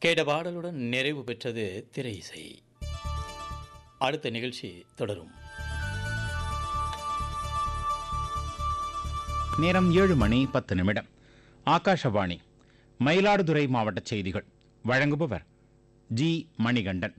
கேட்ட பாடலுடன் நிறைவு பெற்றது திரை இசை அடுத்த நிகழ்ச்சி தொடரும் நேரம் ஏழு மணி பத்து நிமிடம் ஆகாஷவாணி மயிலாடுதுறை மாவட்ட செய்திகள் வழங்குபவர் ஜி மணிகண்டன்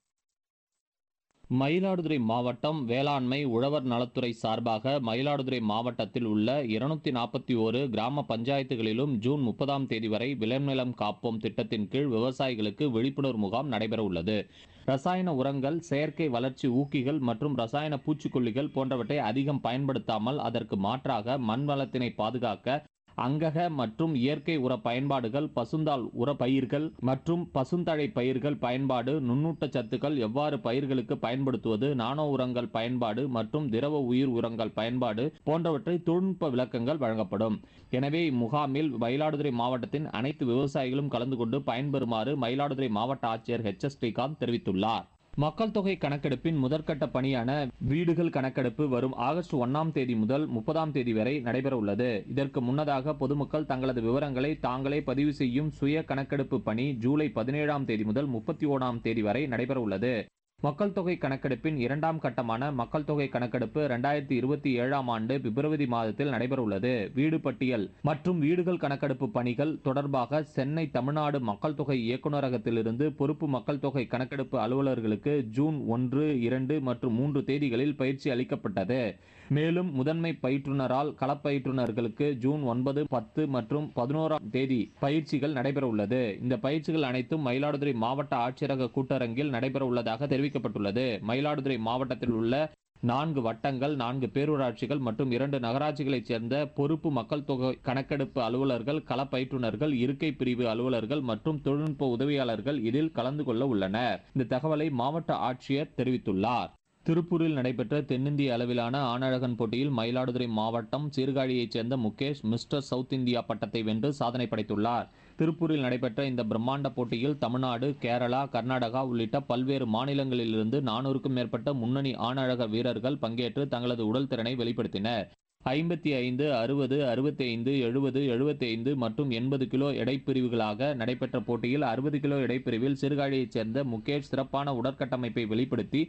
மயிலாடுதுறை மாவட்டம் வேளாண்மை உழவர் நலத்துறை சார்பாக மயிலாடுதுறை மாவட்டத்தில் உள்ள இருநூத்தி நாற்பத்தி ஓரு கிராம பஞ்சாயத்துகளிலும் ஜூன் முப்பதாம் தேதி வரை விளைநிலம் காப்போம் திட்டத்தின் கீழ் விவசாயிகளுக்கு விழிப்புணர்வு முகாம் நடைபெற உள்ளது ரசாயன உரங்கள் செயற்கை வளர்ச்சி ஊக்கிகள் மற்றும் ரசாயன பூச்சிக்கொல்லிகள் போன்றவற்றை அதிகம் பயன்படுத்தாமல் அதற்கு மாற்றாக மண் வளத்தினை பாதுகாக்க அங்கக மற்றும் இயற்கை உர பயன்பாடுகள் பசுந்தாள் உர பயிர்கள் மற்றும் பசுந்தழை பயிர்கள் பயன்பாடு நுண்ணூட்ட சத்துக்கள் எவ்வாறு பயிர்களுக்கு பயன்படுத்துவது நானோ உரங்கள் பயன்பாடு மற்றும் திரவ உயிர் உரங்கள் பயன்பாடு போன்றவற்றை தொழில்நுட்ப விளக்கங்கள் வழங்கப்படும் எனவே இம்முகாமில் மயிலாடுதுறை மாவட்டத்தின் அனைத்து விவசாயிகளும் கலந்து கொண்டு பயன்பெறுமாறு மயிலாடுதுறை மாவட்ட ஆட்சியர் ஹெச் எஸ் ஸ்ரீகாந்த் தெரிவித்துள்ளார் மக்கள் தொகை கணக்கெடுப்பின் முதற்கட்ட பணியான வீடுகள் கணக்கெடுப்பு வரும் ஆகஸ்ட் ஒன்னாம் தேதி முதல் முப்பதாம் தேதி வரை நடைபெற உள்ளது இதற்கு முன்னதாக பொதுமக்கள் தங்களது விவரங்களை தாங்களே பதிவு செய்யும் சுய கணக்கெடுப்பு பணி ஜூலை பதினேழாம் தேதி முதல் முப்பத்தி ஓராம் தேதி வரை நடைபெற உள்ளது மக்கள் தொகை கணக்கெடுப்பின் இரண்டாம் கட்டமான மக்கள் தொகை கணக்கெடுப்பு இரண்டாயிரத்தி இருபத்தி ஏழாம் ஆண்டு பிப்ரவரி மாதத்தில் நடைபெற உள்ளது வீடு பட்டியல் மற்றும் வீடுகள் கணக்கெடுப்பு பணிகள் தொடர்பாக சென்னை தமிழ்நாடு மக்கள் தொகை இயக்குநரகத்திலிருந்து பொறுப்பு மக்கள் தொகை கணக்கெடுப்பு அலுவலர்களுக்கு ஜூன் ஒன்று இரண்டு மற்றும் மூன்று தேதிகளில் பயிற்சி அளிக்கப்பட்டது மேலும் முதன்மை பயிற்றுனரால் களப்பயிற்றுனர்களுக்கு ஜூன் ஒன்பது பத்து மற்றும் பதினோராம் தேதி பயிற்சிகள் நடைபெற உள்ளது இந்த பயிற்சிகள் அனைத்தும் மயிலாடுதுறை மாவட்ட ஆட்சியரக கூட்டரங்கில் நடைபெற உள்ளதாக தெரிவிக்கப்பட்டுள்ளது மயிலாடுதுறை மாவட்டத்தில் உள்ள நான்கு வட்டங்கள் நான்கு பேரூராட்சிகள் மற்றும் இரண்டு நகராட்சிகளைச் சேர்ந்த பொறுப்பு மக்கள் தொகை கணக்கெடுப்பு அலுவலர்கள் களப்பயிற்றுனர்கள் இருக்கை பிரிவு அலுவலர்கள் மற்றும் தொழில்நுட்ப உதவியாளர்கள் இதில் கலந்து கொள்ள உள்ளனர் இந்த தகவலை மாவட்ட ஆட்சியர் தெரிவித்துள்ளார் திருப்பூரில் நடைபெற்ற தென்னிந்திய அளவிலான ஆணழகன் போட்டியில் மயிலாடுதுறை மாவட்டம் சீர்காழியைச் சேர்ந்த முகேஷ் மிஸ்டர் சவுத் இந்தியா பட்டத்தை வென்று சாதனை படைத்துள்ளார் திருப்பூரில் நடைபெற்ற இந்த பிரம்மாண்ட போட்டியில் தமிழ்நாடு கேரளா கர்நாடகா உள்ளிட்ட பல்வேறு மாநிலங்களிலிருந்து நானூறுக்கும் மேற்பட்ட முன்னணி ஆணழக வீரர்கள் பங்கேற்று தங்களது உடல் திறனை வெளிப்படுத்தினர் ஐம்பத்தி ஐந்து அறுபது அறுபத்தி ஐந்து எழுபது எழுபத்தி ஐந்து மற்றும் எண்பது கிலோ எடைப்பிரிவுகளாக நடைபெற்ற போட்டியில் அறுபது கிலோ எடைப்பிரிவில் சீர்காழியைச் சேர்ந்த முகேஷ் சிறப்பான உடற்கட்டமைப்பை வெளிப்படுத்தி